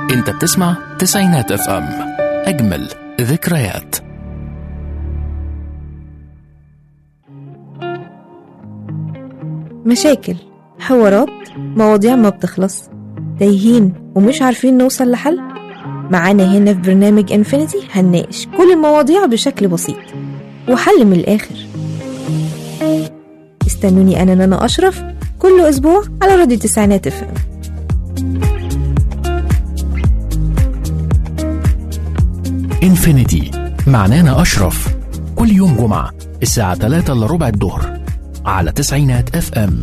انت بتسمع تسعينات اف ام اجمل ذكريات مشاكل حوارات مواضيع ما بتخلص تايهين ومش عارفين نوصل لحل معانا هنا في برنامج انفينيتي هنناقش كل المواضيع بشكل بسيط وحل من الآخر استنوني أنا نانا أشرف كل أسبوع على راديو تسعينات اف ام انفينيتي معنانا اشرف كل يوم جمعة الساعة 3 الا ربع الظهر على تسعينات اف ام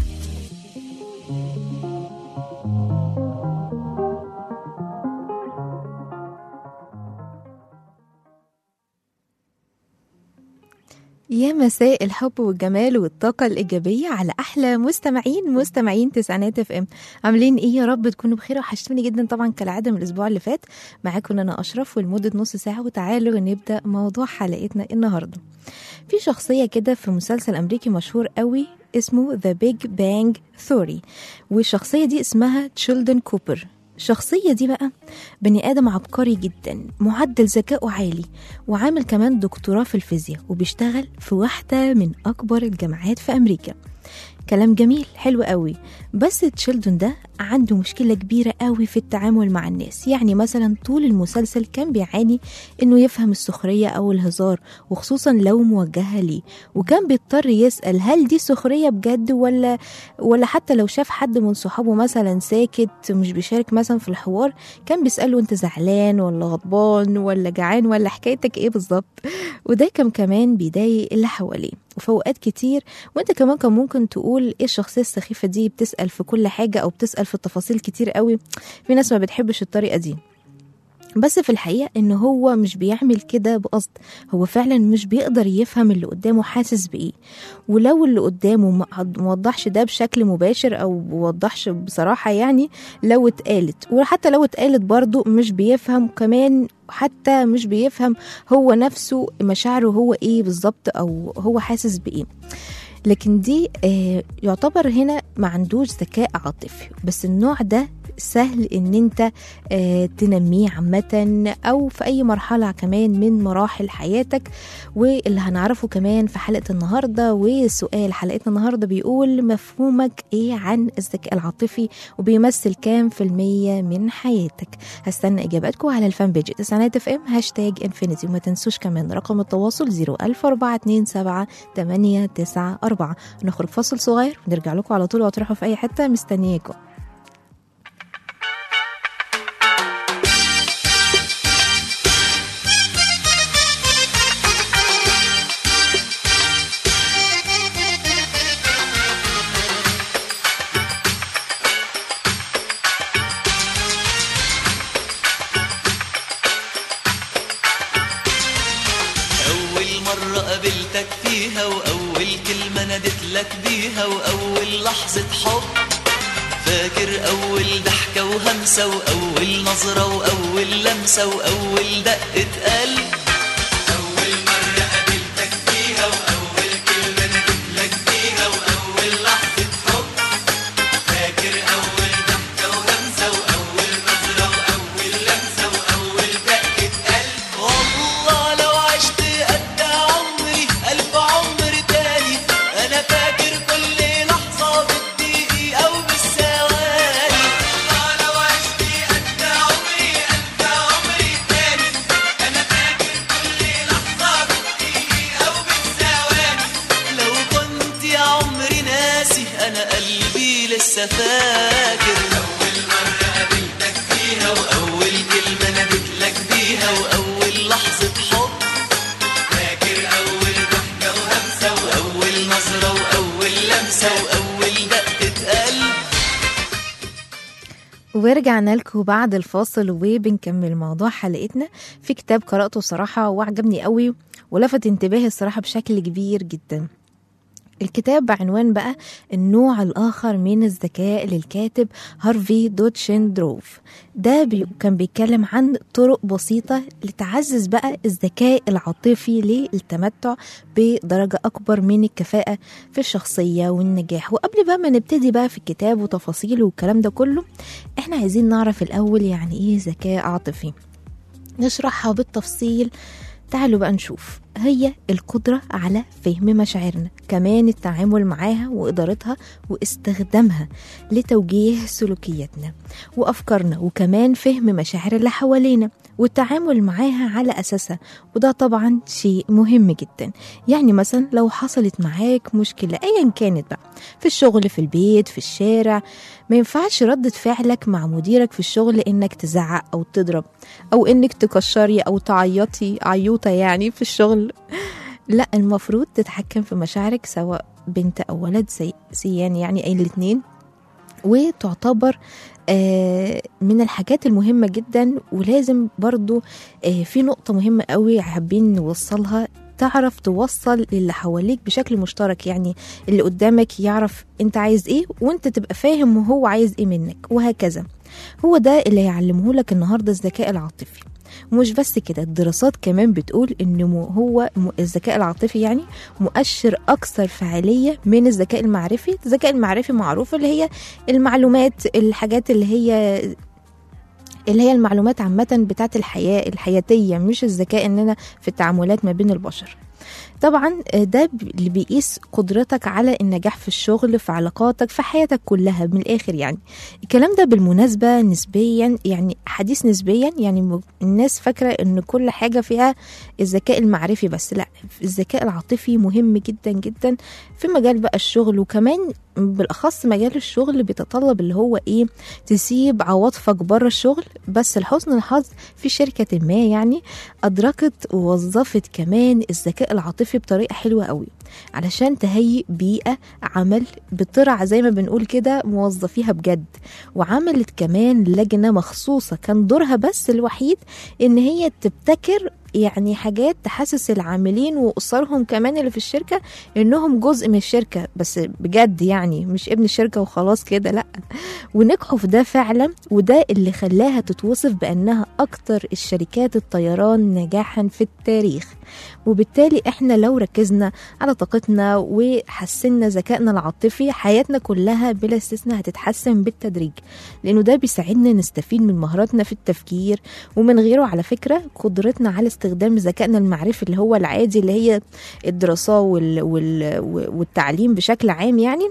يا مساء الحب والجمال والطاقة الإيجابية على أحلى مستمعين مستمعين تسعينات اف ام عاملين إيه يا رب تكونوا بخير وحشتوني جدا طبعا كالعادة من الأسبوع اللي فات معاكم أنا أشرف ولمدة نص ساعة وتعالوا نبدأ موضوع حلقتنا النهاردة في شخصية كده في مسلسل أمريكي مشهور قوي اسمه The Big Bang Theory والشخصية دي اسمها تشيلدن كوبر الشخصية دي بقى بني آدم عبقري جدا معدل ذكائه عالي وعامل كمان دكتوراه في الفيزياء وبيشتغل في واحدة من أكبر الجامعات في أمريكا كلام جميل حلو قوي بس تشيلدون ده عنده مشكلة كبيرة قوي في التعامل مع الناس يعني مثلا طول المسلسل كان بيعاني انه يفهم السخرية او الهزار وخصوصا لو موجهة ليه وكان بيضطر يسأل هل دي سخرية بجد ولا ولا حتى لو شاف حد من صحابه مثلا ساكت مش بيشارك مثلا في الحوار كان بيسأله انت زعلان ولا غضبان ولا جعان ولا حكايتك ايه بالظبط وده كان كمان بيضايق اللي حواليه وفي اوقات كتير وانت كمان كان ممكن تقول ايه الشخصيه السخيفه دي بتسال في كل حاجه او بتسال في التفاصيل كتير قوي في ناس ما بتحبش الطريقه دي بس في الحقيقة إن هو مش بيعمل كده بقصد هو فعلا مش بيقدر يفهم اللي قدامه حاسس بإيه ولو اللي قدامه ما موضحش ده بشكل مباشر أو موضحش بصراحة يعني لو اتقالت وحتى لو اتقالت برضه مش بيفهم كمان حتى مش بيفهم هو نفسه مشاعره هو إيه بالظبط أو هو حاسس بإيه لكن دي آه يعتبر هنا ما عندوش ذكاء عاطفي بس النوع ده سهل ان انت آه تنميه عامة او في اي مرحلة كمان من مراحل حياتك واللي هنعرفه كمان في حلقة النهاردة وسؤال حلقتنا النهاردة بيقول مفهومك ايه عن الذكاء العاطفي وبيمثل كام في المية من حياتك هستنى اجاباتكم على الفان بيج تسعينات اف ام هاشتاج انفينيتي وما تنسوش كمان رقم التواصل 01427 894 نخرج فاصل صغير ونرجع لكم على طول وتروحوا في اي حتة مستنياكم أول مرة قابلتك فيها وأول كلمة نادت لك بيها وأول لحظة حب فاكر أول ضحكة وهمسة وأول نظرة وأول لمسة وأول دقة قلب أول مرة قابلتك فيها وأول كلمة نادت لك بيها وأول لحظة حب فاكر أول ضحكة وهمسة وأول نظرة وأول لمسة وأول دقة قلب والله لو عشت قد عمري ألف عمر تاني أنا فاكر كل لحظة بالدقيقة أو بالثواني والله لو عشت قد عمري ألف عمر تاني أنا فاكر كل لحظة بالدقيقة أو بالثواني لو كنت يا عمري ناسي أنا قلبي لسه فاكر أول مرة قابلتك فيها وأول كلمة نادت لك بيها وأول لحظة حب فاكر أول ضحكة وهمسة وأول نظرة وأول لمسة وأول دقة قلب ورجعنا لكم بعد الفاصل وبنكمل موضوع حلقتنا في كتاب قرأته صراحة وعجبني قوي ولفت انتباهي الصراحة بشكل كبير جدا الكتاب بعنوان بقى النوع الآخر من الذكاء للكاتب هارفي دوتشندروف ده بي كان بيتكلم عن طرق بسيطة لتعزز بقى الذكاء العاطفي للتمتع بدرجة أكبر من الكفاءة في الشخصية والنجاح وقبل بقى ما نبتدي بقى في الكتاب وتفاصيله والكلام ده كله احنا عايزين نعرف الأول يعني إيه ذكاء عاطفي نشرحها بالتفصيل تعالوا بقى نشوف هي القدرة على فهم مشاعرنا كمان التعامل معاها وإدارتها واستخدامها لتوجيه سلوكياتنا وأفكارنا وكمان فهم مشاعر اللي حوالينا والتعامل معاها على أساسها وده طبعا شيء مهم جدا يعني مثلا لو حصلت معاك مشكلة أيا كانت بقى في الشغل في البيت في الشارع ما ينفعش ردة فعلك مع مديرك في الشغل إنك تزعق أو تضرب أو إنك تكشري أو تعيطي عيوطة يعني في الشغل لا المفروض تتحكم في مشاعرك سواء بنت أو ولد سي- سيان يعني أي الاتنين وتعتبر آه، من الحاجات المهمة جدا ولازم برضو آه، في نقطة مهمة قوي حابين نوصلها تعرف توصل للي حواليك بشكل مشترك يعني اللي قدامك يعرف انت عايز ايه وانت تبقى فاهم هو عايز ايه منك وهكذا هو ده اللي هيعلمه لك النهارده الذكاء العاطفي ومش بس كده الدراسات كمان بتقول ان مو- هو م- الذكاء العاطفي يعني مؤشر اكثر فعاليه من الذكاء المعرفي الذكاء المعرفي معروف اللي هي المعلومات الحاجات اللي هي اللي هي المعلومات عامة بتاعت الحياة الحياتية مش الذكاء اننا في التعاملات ما بين البشر طبعا ده ب- اللي بيقيس قدرتك على النجاح في الشغل في علاقاتك في حياتك كلها من الاخر يعني الكلام ده بالمناسبة نسبيا يعني حديث نسبيا يعني م- الناس فاكرة ان كل حاجة فيها الذكاء المعرفي بس لا الذكاء العاطفي مهم جدا جدا في مجال بقى الشغل وكمان بالاخص مجال الشغل بيتطلب اللي هو ايه تسيب عواطفك بره الشغل بس لحسن الحظ في شركة ما يعني أدركت ووظفت كمان الذكاء العاطفي بطريقة حلوة قوي علشان تهيئ بيئة عمل بترعى زي ما بنقول كده موظفيها بجد وعملت كمان لجنة مخصوصة كان دورها بس الوحيد إن هي تبتكر يعني حاجات تحسس العاملين وأسرهم كمان اللي في الشركة إنهم جزء من الشركة بس بجد يعني مش ابن الشركة وخلاص كده لأ ونجحوا في ده فعلا وده اللي خلاها تتوصف بأنها أكتر الشركات الطيران نجاحا في التاريخ وبالتالي احنا لو ركزنا على طاقتنا وحسنا ذكائنا العاطفي حياتنا كلها بلا استثناء هتتحسن بالتدريج لانه ده بيساعدنا نستفيد من مهاراتنا في التفكير ومن غيره على فكره قدرتنا على استخدام ذكائنا المعرفي اللي هو العادي اللي هي الدراسه وال وال والتعليم بشكل عام يعني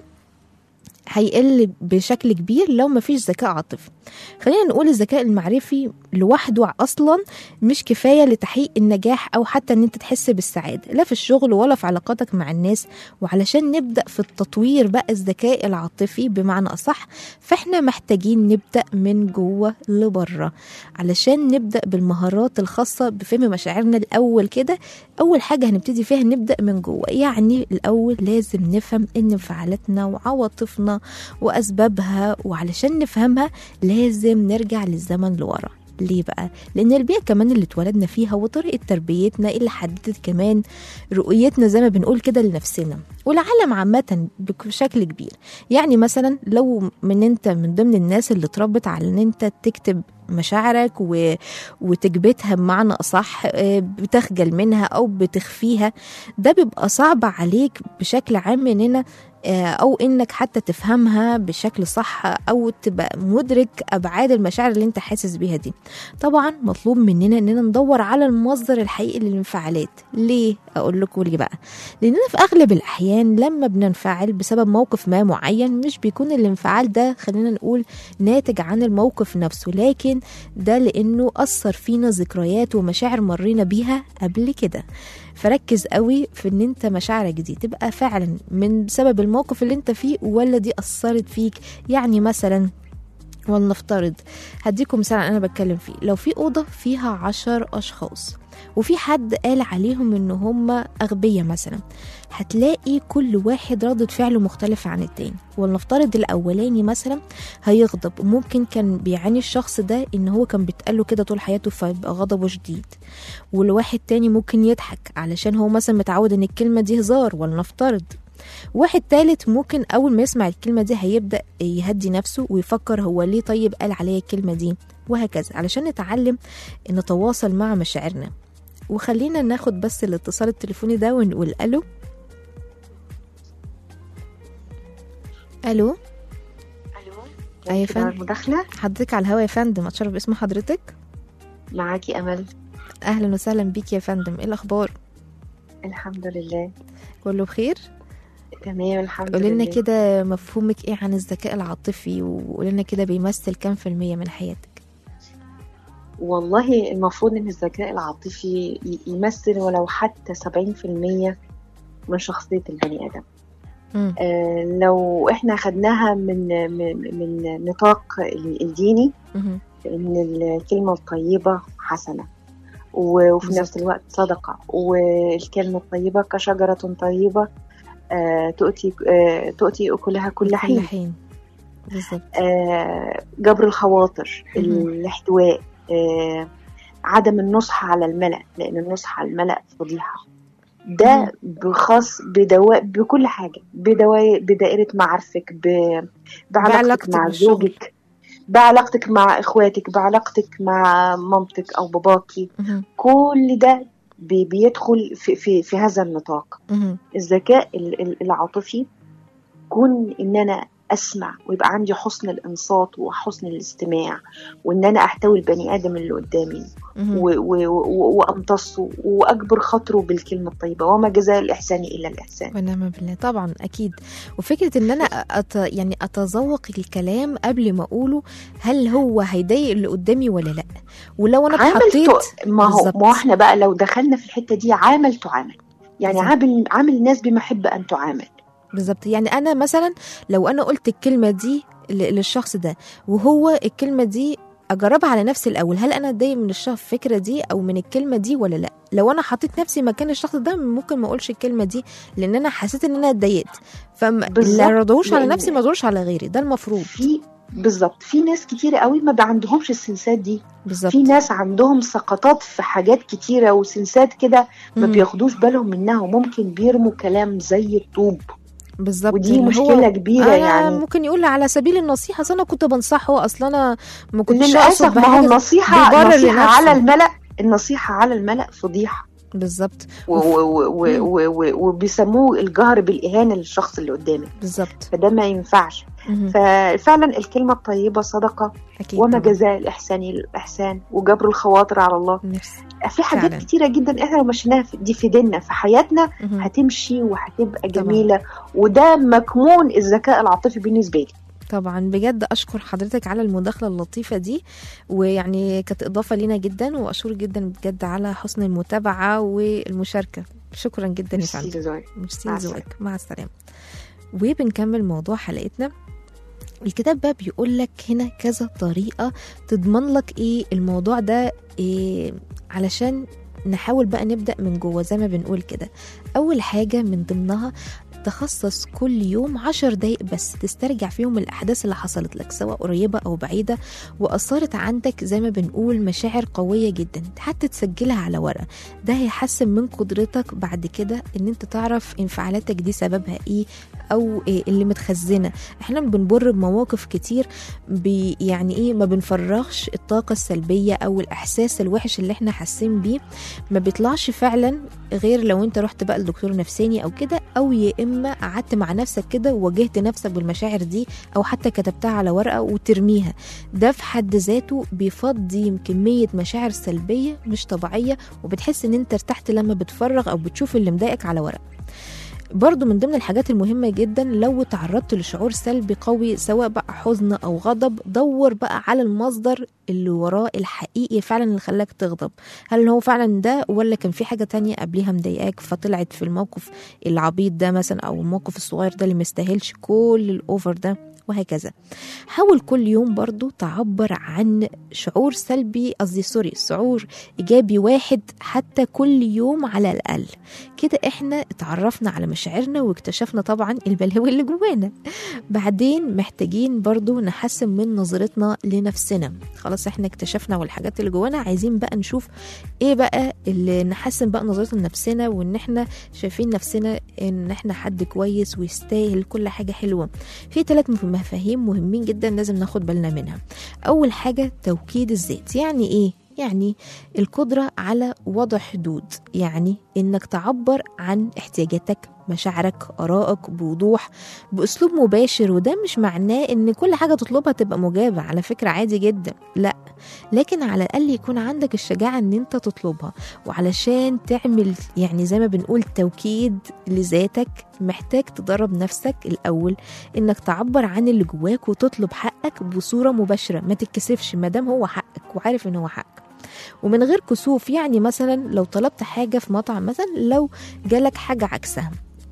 هيقل بشكل كبير لو مفيش ذكاء عاطفي خلينا نقول الذكاء المعرفي لوحده اصلا مش كفايه لتحقيق النجاح او حتى ان انت تحس بالسعاده لا في الشغل ولا في علاقاتك مع الناس وعلشان نبدا في التطوير بقى الذكاء العاطفي بمعنى اصح فاحنا محتاجين نبدا من جوه لبره علشان نبدا بالمهارات الخاصه بفهم مشاعرنا الاول كده اول حاجه هنبتدي فيها نبدا من جوه يعني الاول لازم نفهم ان انفعالاتنا وعواطفنا واسبابها وعلشان نفهمها لازم نرجع للزمن لورا ليه بقى؟ لأن البيئة كمان اللي اتولدنا فيها وطريقة تربيتنا اللي حددت كمان رؤيتنا زي ما بنقول كده لنفسنا والعالم عامة بشكل كبير يعني مثلا لو من انت من ضمن الناس اللي اتربت على ان انت تكتب مشاعرك و... وتكبتها بمعنى أصح آه، بتخجل منها أو بتخفيها ده بيبقى صعب عليك بشكل عام إننا آه، أو إنك حتى تفهمها بشكل صح أو تبقى مدرك أبعاد المشاعر اللي أنت حاسس بيها دي طبعا مطلوب مننا إننا ندور على المصدر الحقيقي للانفعالات ليه؟ أقول لكم ليه بقى لأننا في أغلب الأحيان لما بننفعل بسبب موقف ما معين مش بيكون الانفعال ده خلينا نقول ناتج عن الموقف نفسه لكن ده لأنه أثر فينا ذكريات ومشاعر مرينا بيها قبل كده فركز قوي في ان انت مشاعرك دي تبقى فعلا من بسبب الموقف اللي انت فيه ولا دي اثرت فيك يعني مثلا ولنفترض هديكم مثال انا بتكلم فيه لو في اوضه فيها عشر اشخاص وفي حد قال عليهم ان هم اغبياء مثلا هتلاقي كل واحد ردة فعله مختلفة عن التاني ولنفترض الاولاني مثلا هيغضب ممكن كان بيعاني الشخص ده ان هو كان بيتقاله كده طول حياته فيبقى غضبه شديد والواحد تاني ممكن يضحك علشان هو مثلا متعود ان الكلمة دي هزار ولنفترض واحد تالت ممكن اول ما يسمع الكلمه دي هيبدا يهدي نفسه ويفكر هو ليه طيب قال عليا الكلمه دي وهكذا علشان نتعلم نتواصل مع مشاعرنا وخلينا ناخد بس الاتصال التليفوني ده ونقول الو الو الو أيوة ممكن فندم. أعمل مداخلة حضرتك على الهوا يا فندم اتشرف باسم حضرتك معاكي أمل اهلا وسهلا بيك يا فندم ايه الاخبار الحمد لله كله بخير تمام الحمد قولي لنا لله كده مفهومك ايه عن الذكاء العاطفي وقولي لنا كده بيمثل كام في المية من حياتك والله المفروض إن الذكاء العاطفي ي- يمثل ولو حتى 70% من شخصية البني آدم مم. آه لو إحنا خدناها من من, من نطاق ال- الديني مهم. إن الكلمة الطيبة حسنة و- وفي بالظبط. نفس الوقت صدقة والكلمة الطيبة كشجرة طيبة آه تؤتي آه تؤتي أكلها كل كل حين حين بالظبط آه، جبر الخواطر مهم. الاحتواء آه، عدم النصح على الملأ لأن النصح على الملأ فضيحة مم. ده بخاص بدواء بكل حاجة بدواء بدائرة معارفك ب- بعلاقتك بعلاقتك مع بالشغل. زوجك بعلاقتك مع إخواتك بعلاقتك مع مامتك أو باباكي مهم. كل ده بي- بيدخل في, في, في هذا النطاق مهم. الذكاء ال- ال- العاطفي كون ان انا اسمع ويبقى عندي حسن الانصات وحسن الاستماع وان انا احتوي البني ادم اللي قدامي مهم. و- و- و- وامتصه واجبر خاطره بالكلمه الطيبه وما جزاء الاحسان الا الاحسان ونعم بالله طبعا اكيد وفكره ان انا أت... يعني اتذوق الكلام قبل ما اقوله هل هو هيضايق اللي قدامي ولا لا ولو انا عامل اتحطيت تو- ما هو بالظبط. ما هو احنا بقى لو دخلنا في الحته دي عامل تعامل يعني بالظبط. عامل عامل الناس بما يحب ان تعامل بالظبط يعني انا مثلا لو انا قلت الكلمه دي ل- للشخص ده وهو الكلمه دي اجربها على نفسي الاول هل انا اتضايق من الشخص الفكره دي او من الكلمه دي ولا لا لو انا حطيت نفسي مكان الشخص ده ممكن ما اقولش الكلمه دي لان انا حسيت ان انا اتضايقت فما بالظبط، لا ردوش على لأن- نفسي ما ردوش على غيري ده المفروض في بالظبط في ناس كتير قوي ما بقى عندهمش السنسات دي بالظبط في ناس عندهم سقطات في حاجات كتيرة وسنسات كده ما مم. بياخدوش بالهم منها وممكن بيرموا كلام زي الطوب بالظبط ودي اللي هو مشكلة كبيرة أنا يعني ممكن يقول على سبيل النصيحه أصل انا كنت بنصحه اصل انا ما كنتش للأسف اقصد ما هو بحاجه النصيحة بيبرر النصيحة لنفسه. على الملأ النصيحة على الملأ فضيحة بالظبط و- و- و- مم. و- و- وبيسموه الجهر بالإهانة للشخص اللي قدامك بالظبط فده ما ينفعش مهم. ففعلا الكلمة الطيبة صدقة اكيد وما طبعاً. جزاء الإحسان إلا الإحسان وجبر الخواطر على الله نفسي في حاجات فعلاً. كتيرة جدا احنا لو مشيناها في- دي في ديننا في حياتنا مهم. هتمشي وهتبقى طبعاً. جميلة وده مكمون الذكاء العاطفي بالنسبة لي طبعا بجد اشكر حضرتك على المداخله اللطيفه دي ويعني كانت اضافه لينا جدا واشكر جدا بجد على حسن المتابعه والمشاركه شكرا جدا يا ميرسي فندم لذوقك. ميرسي مع لذوقك مع السلامه وبنكمل موضوع حلقتنا الكتاب بقى بيقول لك هنا كذا طريقه تضمن لك ايه الموضوع ده إيه علشان نحاول بقى نبدا من جوه زي ما بنقول كده اول حاجه من ضمنها تخصص كل يوم عشر دقايق بس تسترجع فيهم الأحداث اللي حصلت لك سواء قريبة أو بعيدة وأثرت عندك زي ما بنقول مشاعر قوية جدا حتى تسجلها على ورقة ده هيحسن من قدرتك بعد كده إن أنت تعرف انفعالاتك دي سببها إيه أو إيه اللي متخزنة إحنا بنمر بمواقف كتير بي يعني إيه ما بنفرغش الطاقة السلبية أو الإحساس الوحش اللي إحنا حاسين بيه ما بيطلعش فعلا غير لو انت رحت بقى لدكتور نفساني او كده او يا اما قعدت مع نفسك كده وواجهت نفسك بالمشاعر دي او حتى كتبتها على ورقه وترميها ده في حد ذاته بيفضي كميه مشاعر سلبيه مش طبيعيه وبتحس ان انت ارتحت لما بتفرغ او بتشوف اللي مضايقك على ورق برضو من ضمن الحاجات المهمة جدا لو تعرضت لشعور سلبي قوي سواء بقى حزن أو غضب دور بقى على المصدر اللي وراه الحقيقي فعلا اللي خلاك تغضب هل هو فعلا ده ولا كان في حاجة تانية قبلها مضايقاك فطلعت في الموقف العبيط ده مثلا أو الموقف الصغير ده اللي مستاهلش كل الأوفر ده وهكذا حاول كل يوم برضو تعبر عن شعور سلبي قصدي سوري شعور إيجابي واحد حتى كل يوم على الأقل كده احنا اتعرفنا على مشاعرنا واكتشفنا طبعا البلاوي اللي جوانا بعدين محتاجين برضو نحسن من نظرتنا لنفسنا خلاص خلاص احنا اكتشفنا والحاجات اللي جوانا عايزين بقى نشوف ايه بقى اللي نحسن بقى نظرتنا لنفسنا وان احنا شايفين نفسنا ان احنا حد كويس ويستاهل كل حاجه حلوه في ثلاث مفاهيم مهمين جدا لازم ناخد بالنا منها اول حاجه توكيد الذات يعني ايه يعني القدرة على وضع حدود يعني إنك تعبر عن احتياجاتك مشاعرك آرائك بوضوح بأسلوب مباشر وده مش معناه إن كل حاجة تطلبها تبقى مجابة على فكرة عادي جدا لا لكن على الأقل يكون عندك الشجاعة إن أنت تطلبها وعلشان تعمل يعني زي ما بنقول توكيد لذاتك محتاج تدرب نفسك الأول إنك تعبر عن اللي جواك وتطلب حقك بصورة مباشرة ما تتكسفش مادام هو حقك وعارف إن هو حقك ومن غير كسوف يعني مثلا لو طلبت حاجة في مطعم مثلا لو جالك حاجة عكسها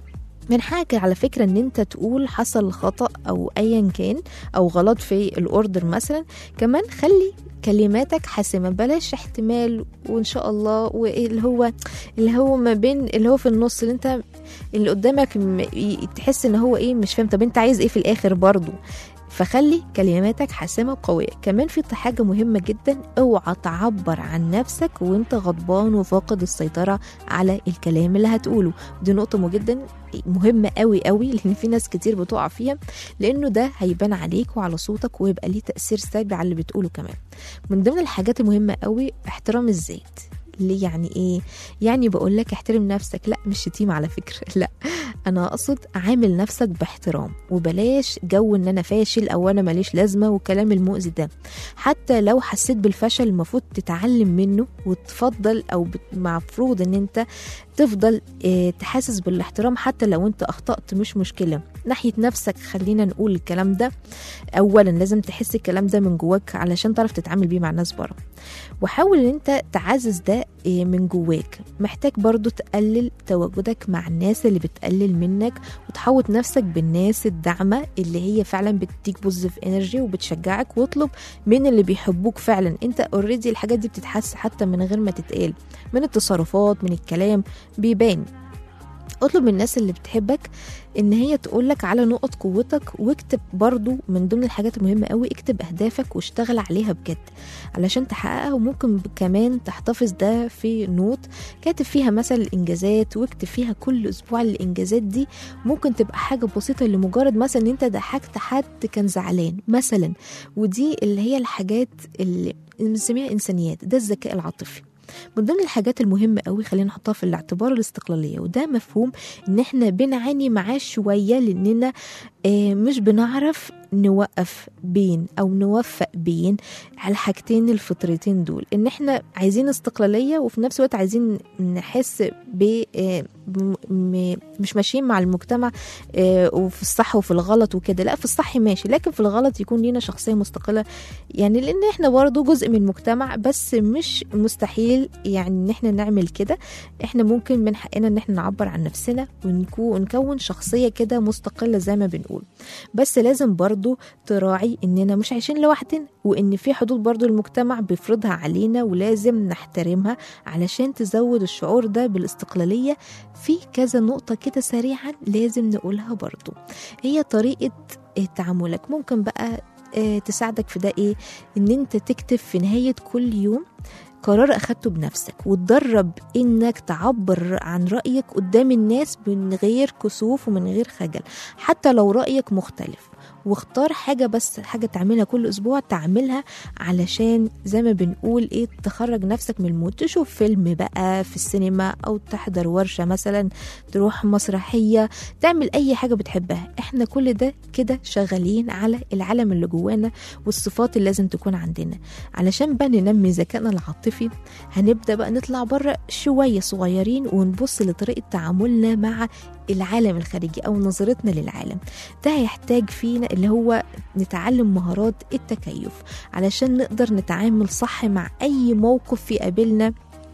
من حاجة على فكرة ان انت تقول حصل خطأ او ايا كان او غلط في الاوردر مثلا كمان خلي كلماتك حاسمة بلاش احتمال وان شاء الله واللي هو اللي هو ما بين اللي هو في النص اللي انت اللي قدامك م- ي- تحس ان هو ايه مش فاهم طب انت عايز ايه في الاخر برضو فخلي كلماتك حاسمة وقوية كمان في حاجة مهمة جدا اوعى تعبر عن نفسك وانت غضبان وفاقد السيطرة على الكلام اللي هتقوله دي نقطة مهمة جدا مهمة قوي قوي لان في ناس كتير بتقع فيها لانه ده هيبان عليك وعلى صوتك ويبقى ليه تأثير سلبي على اللي بتقوله كمان من ضمن الحاجات المهمة قوي احترام الذات ليه يعني ايه يعني بقول لك احترم نفسك لا مش شتيمة على فكرة لا انا اقصد عامل نفسك باحترام وبلاش جو ان انا فاشل او انا ماليش لازمه والكلام المؤذي ده حتى لو حسيت بالفشل المفروض تتعلم منه وتفضل او بت- مفروض ان انت تفضل اه تحاسس بالاحترام حتى لو انت اخطأت مش مشكله ناحيه نفسك خلينا نقول الكلام ده اولا لازم تحس الكلام ده من جواك علشان تعرف تتعامل بيه مع الناس بره وحاول ان انت تعزز ده اه من جواك محتاج برضو تقلل تواجدك مع الناس اللي بتقلل منك وتحوط نفسك بالناس الداعمه اللي هي فعلا بتديك بوزيتيف انرجي وبتشجعك واطلب من اللي بيحبوك فعلا انت اوريدي الحاجات دي بتتحس حتى من غير ما تتقال من التصرفات من الكلام بيبان اطلب من الناس اللي بتحبك ان هي تقولك على نقط قوتك واكتب برضو من ضمن الحاجات المهمة قوي اكتب اهدافك واشتغل عليها بجد علشان تحققها وممكن ب- كمان تحتفظ ده في نوت كاتب فيها مثلا الانجازات واكتب فيها كل اسبوع الانجازات دي ممكن تبقى حاجة بسيطة لمجرد مثلا ان انت ضحكت حد كان زعلان مثلا ودي اللي هي الحاجات اللي بنسميها انسانيات ده الذكاء العاطفي من ضمن الحاجات المهمة قوي خلينا نحطها في الاعتبار الاستقلالية وده مفهوم ان احنا بنعاني معاه شوية لاننا آه، مش بنعرف نوقف بين او نوفق بين الحاجتين الفطرتين دول ان احنا عايزين استقلالية وفي نفس الوقت عايزين نحس ب آه، م- م- مش ماشيين مع المجتمع آه، وفي الصح وفي الغلط وكده لا في الصح ماشي لكن في الغلط يكون لينا شخصية مستقلة يعني لان احنا برضو جزء من المجتمع بس مش مستحيل يعني ان احنا نعمل كده احنا ممكن من حقنا ان احنا نعبر عن نفسنا ونكو- ونكون شخصية كده مستقلة زي ما بنقول بس لازم برضو تراعي اننا مش عايشين لوحدنا وان في حدود برضو المجتمع بيفرضها علينا ولازم نحترمها علشان تزود الشعور ده بالاستقلالية في كذا نقطة كده سريعا لازم نقولها برضو هي طريقة آه، تعاملك ممكن بقى آه، تساعدك في ده ايه ان انت تكتب في نهاية كل يوم قرار أخدته بنفسك وتدرب إنك تعبر عن رأيك قدام الناس من غير كسوف ومن غير خجل حتى لو رأيك مختلف واختار حاجة بس حاجة تعملها كل أسبوع تعملها علشان زي ما بنقول إيه تخرج نفسك من المود تشوف فيلم بقى في السينما أو تحضر ورشة مثلا تروح مسرحية تعمل أي حاجة بتحبها إحنا كل ده كده شغالين على العالم اللي جوانا والصفات اللي لازم تكون عندنا علشان بقى ننمي ذكائنا العاطفي هنبدا بقى نطلع بره شويه صغيرين ونبص لطريقه تعاملنا مع العالم الخارجي او نظرتنا للعالم ده هيحتاج فينا اللي هو نتعلم مهارات التكيف علشان نقدر نتعامل صح مع اي موقف يقابلنا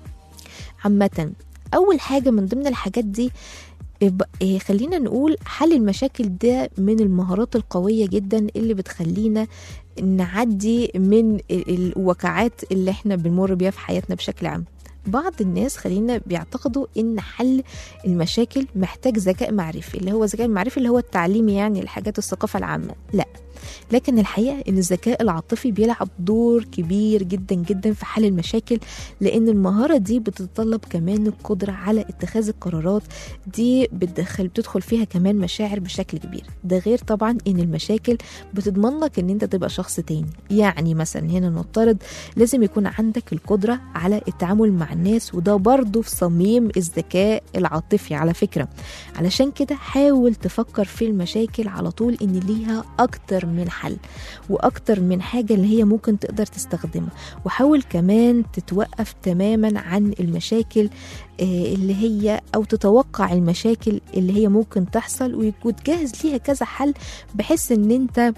عامه اول حاجه من ضمن الحاجات دي ب- إيه، خلينا نقول حل المشاكل ده من المهارات القوية جدا اللي بتخلينا نعدي من ال- الوقعات اللي احنا بنمر بيها في حياتنا بشكل عام بعض الناس خلينا بيعتقدوا ان حل المشاكل محتاج ذكاء معرفي اللي هو ذكاء معرفي اللي هو التعليمي يعني الحاجات الثقافة العامة لا لكن الحقيقة إن الذكاء العاطفي بيلعب دور كبير جدا جدا في حل المشاكل لأن المهارة دي بتتطلب كمان القدرة على اتخاذ القرارات دي بتدخل بتدخل فيها كمان مشاعر بشكل كبير ده غير طبعا إن المشاكل بتضمن لك إن أنت تبقى شخص تاني يعني مثلا هنا نفترض لازم يكون عندك القدرة على التعامل مع الناس وده برضه في صميم الذكاء العاطفي على فكرة علشان كده حاول تفكر في المشاكل على طول ان ليها اكتر من حل واكتر من حاجة اللي هي ممكن تقدر تستخدمها وحاول كمان تتوقف تماما عن المشاكل آه، اللي هي او تتوقع المشاكل اللي هي ممكن تحصل وتجهز ليها كذا حل بحيث ان انت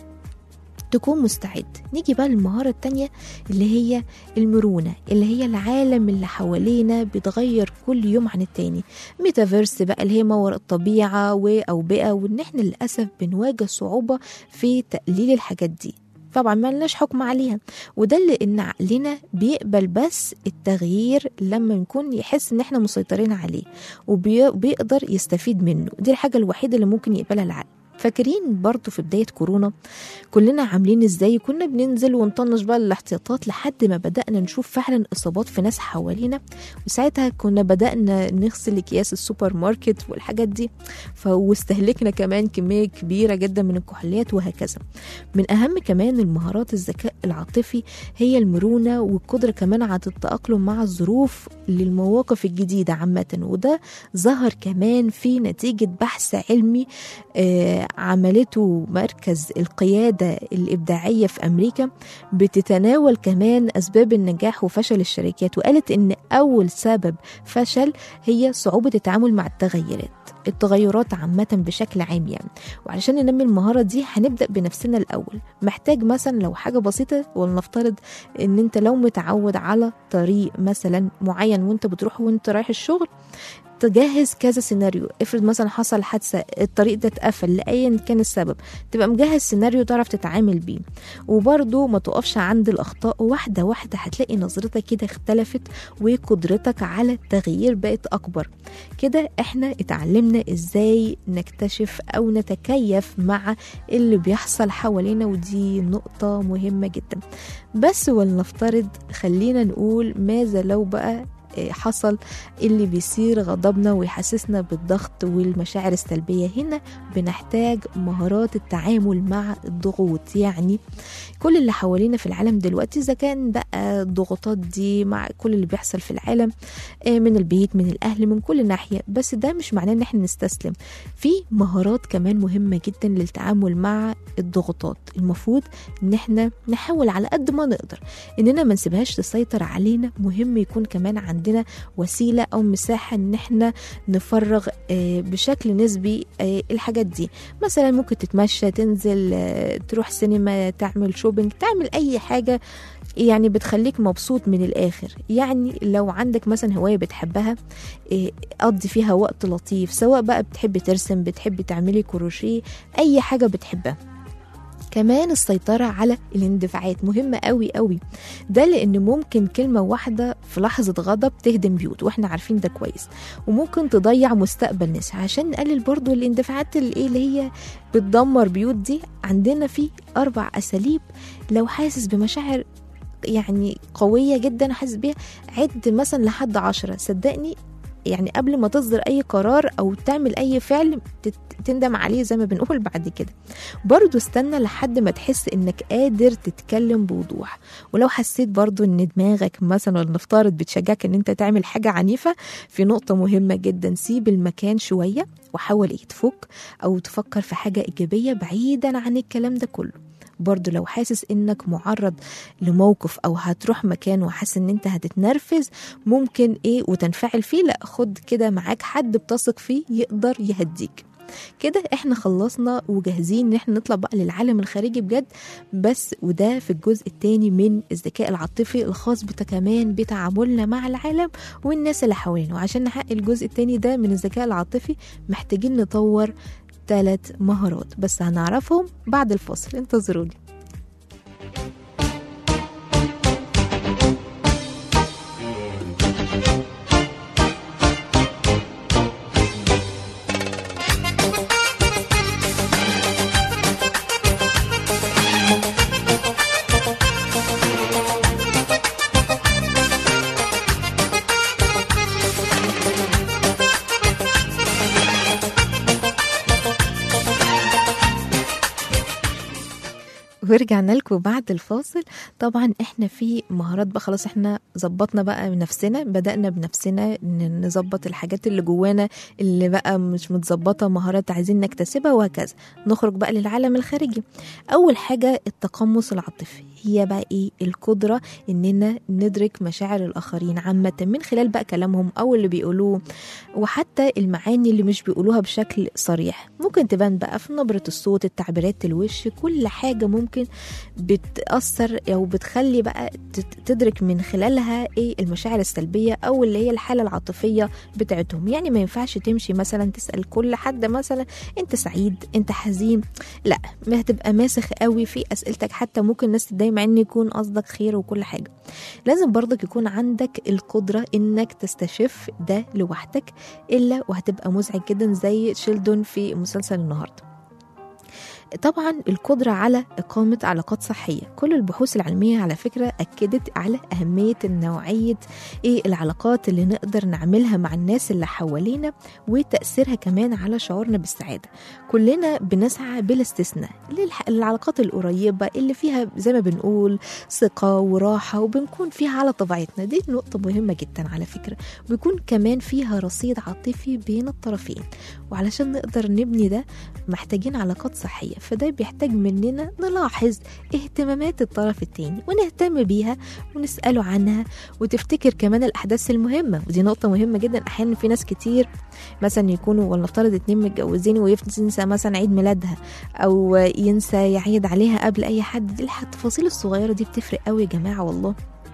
تكون مستعد نيجي بقى للمهارة التانية اللي هي المرونة اللي هي العالم اللي حوالينا بيتغير كل يوم عن التاني ميتافيرس بقى اللي هي ما وراء الطبيعة وأوبئة وإن إحنا للأسف بنواجه صعوبة في تقليل الحاجات دي طبعا ما لناش حكم عليها وده لان عقلنا بيقبل بس التغيير لما نكون يحس ان احنا مسيطرين عليه وبيقدر يستفيد منه دي الحاجه الوحيده اللي ممكن يقبلها العقل فاكرين برضو في بداية كورونا كلنا عاملين ازاي كنا بننزل ونطنش بقى الاحتياطات لحد ما بدأنا نشوف فعلا إصابات في ناس حوالينا وساعتها كنا بدأنا نغسل أكياس السوبر ماركت والحاجات دي واستهلكنا كمان كمية كبيرة جدا من الكحوليات وهكذا من أهم كمان المهارات الذكاء العاطفي هي المرونة والقدرة كمان على التأقلم مع الظروف للمواقف الجديدة عامة وده ظهر كمان في نتيجة بحث علمي آه عملته مركز القيادة الإبداعية في أمريكا بتتناول كمان أسباب النجاح وفشل الشركات وقالت إن أول سبب فشل هي صعوبة التعامل مع التغيرات التغيرات عامة بشكل عام يعني وعلشان ننمي المهارة دي هنبدأ بنفسنا الأول محتاج مثلا لو حاجة بسيطة ولنفترض إن أنت لو متعود على طريق مثلا معين وأنت بتروح وأنت رايح الشغل تجهز كذا سيناريو افرض مثلا حصل حادثه الطريق ده اتقفل لايا كان السبب تبقى مجهز سيناريو تعرف تتعامل بيه وبرضه ما تقفش عند الاخطاء واحده واحده هتلاقي نظرتك كده اختلفت وقدرتك على التغيير بقت اكبر كده احنا اتعلمنا ازاي نكتشف او نتكيف مع اللي بيحصل حوالينا ودي نقطه مهمه جدا بس ولنفترض خلينا نقول ماذا لو بقى حصل اللي بيصير غضبنا ويحسسنا بالضغط والمشاعر السلبية هنا بنحتاج مهارات التعامل مع الضغوط يعني كل اللي حوالينا في العالم دلوقتي إذا كان بقى الضغوطات دي مع كل اللي بيحصل في العالم من البيت من الأهل من كل ناحية بس ده مش معناه إن احنا نستسلم في مهارات كمان مهمة جدا للتعامل مع الضغوطات المفروض إن احنا نحاول على قد ما نقدر إننا ما نسيبهاش تسيطر علينا مهم يكون كمان عندنا عندنا وسيله او مساحه ان احنا نفرغ بشكل نسبي الحاجات دي مثلا ممكن تتمشى تنزل تروح سينما تعمل شوبينج تعمل اي حاجه يعني بتخليك مبسوط من الاخر يعني لو عندك مثلا هوايه بتحبها قضي فيها وقت لطيف سواء بقى بتحبي ترسم بتحبي تعملي كروشيه اي حاجه بتحبها كمان السيطرة على الاندفاعات مهمة قوي قوي ده لأن ممكن كلمة واحدة في لحظة غضب تهدم بيوت وإحنا عارفين ده كويس وممكن تضيع مستقبل ناس عشان نقلل برضو الاندفاعات اللي هي بتدمر بيوت دي عندنا في أربع أساليب لو حاسس بمشاعر يعني قوية جدا حاسس بيها عد مثلا لحد عشرة صدقني يعني قبل ما تصدر اي قرار او تعمل اي فعل تندم عليه زي ما بنقول بعد كده برضو استنى لحد ما تحس انك قادر تتكلم بوضوح ولو حسيت برضو ان دماغك مثلا نفترض بتشجعك ان انت تعمل حاجة عنيفة في نقطة مهمة جدا سيب المكان شوية وحاول ايه تفك او تفكر في حاجة ايجابية بعيدا عن الكلام ده كله برضو لو حاسس انك معرض لموقف او هتروح مكان وحاسس ان انت هتتنرفز ممكن ايه وتنفعل فيه لا خد كده معاك حد بتثق فيه يقدر يهديك كده احنا خلصنا وجاهزين ان احنا نطلع بقى للعالم الخارجي بجد بس وده في الجزء الثاني من الذكاء العاطفي الخاص كمان بتعاملنا مع العالم والناس اللي حوالينا وعشان نحقق الجزء الثاني ده من الذكاء العاطفي محتاجين نطور ثلاث مهارات بس هنعرفهم بعد الفاصل انتظروني ورجعنا لكم بعد الفاصل طبعا احنا في مهارات بقى خلاص احنا ظبطنا بقى نفسنا بدأنا بنفسنا ن- نظبط الحاجات اللي جوانا اللي بقى مش متظبطة مهارات عايزين نكتسبها وهكذا نخرج بقى للعالم الخارجي أول حاجة التقمص العاطفي هي بقى ايه القدرة اننا ندرك مشاعر الآخرين عامة من خلال بقى كلامهم أو اللي بيقولوه وحتى المعاني اللي مش بيقولوها بشكل صريح ممكن تبان بقى في نبرة الصوت التعبيرات الوش كل حاجة ممكن بتأثر أو بتخلي بقى تت- تدرك من خلالها ايه المشاعر السلبية أو اللي هي الحالة العاطفية بتاعتهم يعني ما ينفعش تمشي مثلا تسأل كل حد مثلا انت سعيد انت حزين لا ما هتبقى ماسخ قوي في أسئلتك حتى ممكن الناس تتضايق مع ان يكون قصدك خير وكل حاجة لازم برضك يكون عندك القدرة انك تستشف ده لوحدك الا وهتبقى مزعج جدا زي شيلدون في مسلسل النهارده طبعا القدرة على إقامة علاقات صحية كل البحوث العلمية على فكرة أكدت على أهمية نوعية إيه العلاقات اللي نقدر نعملها مع الناس اللي حوالينا وتأثيرها كمان على شعورنا بالسعادة كلنا بنسعى بلا استثناء للح- للعلاقات القريبة اللي فيها زي ما بنقول ثقة وراحة وبنكون فيها على طبيعتنا دي نقطة مهمة جدا على فكرة بيكون كمان فيها رصيد عاطفي بين الطرفين وعلشان نقدر نبني ده محتاجين علاقات صحية فده بيحتاج مننا نلاحظ اهتمامات الطرف التاني ونهتم بيها ونسأله عنها وتفتكر كمان الأحداث المهمة ودي نقطة مهمة جدا أحيانا في ناس كتير مثلا يكونوا ولنفترض اتنين متجوزين وينسى مثلا عيد ميلادها أو ينسى يعيد عليها قبل أي حد دي التفاصيل الصغيرة دي بتفرق قوي يا جماعة والله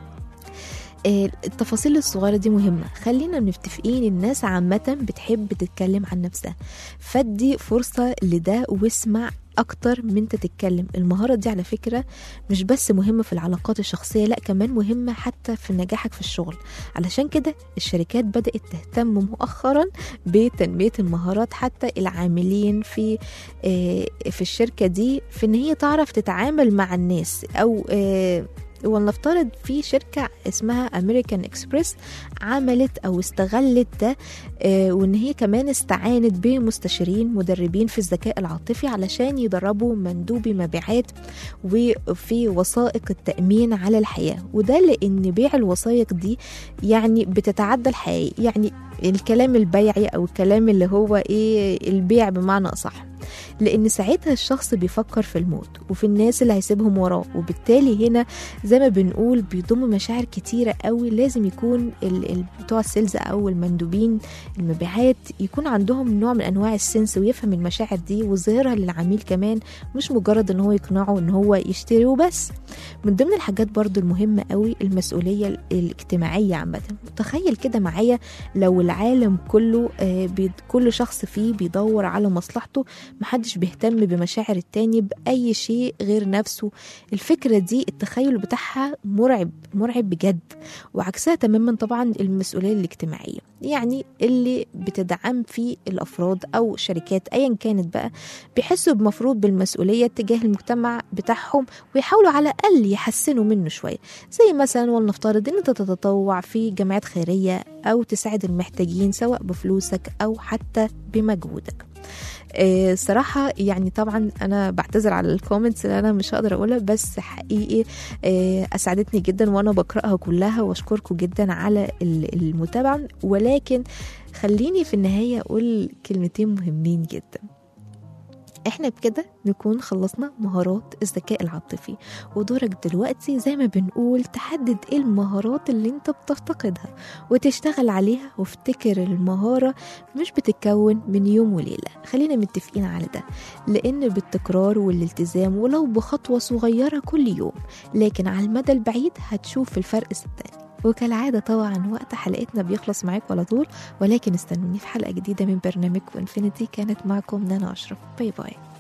آه، التفاصيل الصغيرة دي مهمة خلينا متفقين الناس عامة بتحب تتكلم عن نفسها فدي فرصة لده واسمع أكتر من انت تتكلم المهارة دي على فكرة مش بس مهمة في العلاقات الشخصية لا كمان مهمة حتى في نجاحك في الشغل علشان كده الشركات بدأت تهتم مؤخرا بتنمية المهارات حتى العاملين في آه، في الشركة دي في ان هي تعرف تتعامل مع الناس او آه، ولنفترض في شركة اسمها أمريكان إكسبريس عملت أو استغلت ده آه، وإن هي كمان استعانت بمستشارين مدربين في الذكاء العاطفي علشان يدربوا مندوبي مبيعات وفي وثائق التأمين على الحياة وده لأن بيع الوثائق دي يعني بتتعدى الحياة يعني الكلام البيعي أو الكلام اللي هو إيه البيع بمعنى أصح لان ساعتها الشخص بيفكر في الموت وفي الناس اللي هيسيبهم وراه وبالتالي هنا زي ما بنقول بيضم مشاعر كتيرة قوي لازم يكون ال- ال- بتوع السيلز او المندوبين المبيعات يكون عندهم نوع من انواع السنس ويفهم المشاعر دي ويظهرها للعميل كمان مش مجرد ان هو يقنعه ان هو يشتري وبس من ضمن الحاجات برضو المهمة قوي المسؤولية ال- الاجتماعية عامة تخيل كده معايا لو العالم كله آه، بيد- كل شخص فيه بيدور على مصلحته محدش بيهتم بمشاعر التاني بأي شيء غير نفسه الفكرة دي التخيل بتاعها مرعب مرعب بجد وعكسها تماما طبعا المسؤولية الاجتماعية يعني اللي بتدعم فيه الأفراد أو شركات أيا كانت بقى بيحسوا بمفروض بالمسؤولية تجاه المجتمع بتاعهم ويحاولوا على الأقل يحسنوا منه شوية زي مثلا ولنفترض ان انت تتطوع في جمعيات خيرية او تساعد المحتاجين سواء بفلوسك او حتى بمجهودك آه، صراحة يعني طبعا أنا بعتذر على الكومنتس اللي أنا مش هقدر أقولها بس حقيقي آه، أسعدتني جدا وأنا بقرأها كلها وأشكركم جدا على ال- المتابعة ولكن خليني في النهاية أقول كلمتين مهمين جدا احنا بكده نكون خلصنا مهارات الذكاء العاطفي ودورك دلوقتي زي ما بنقول تحدد ايه المهارات اللي انت بتفتقدها وتشتغل عليها وافتكر المهارة مش بتتكون من يوم وليلة خلينا متفقين على ده لان بالتكرار والالتزام ولو بخطوة صغيرة كل يوم لكن على المدى البعيد هتشوف الفرق صدقني وكالعادة طبعا وقت حلقتنا بيخلص معاكم على طول ولكن استنوني في حلقة جديدة من برنامجكم انفينيتي كانت معكم نانا أشرف باي باي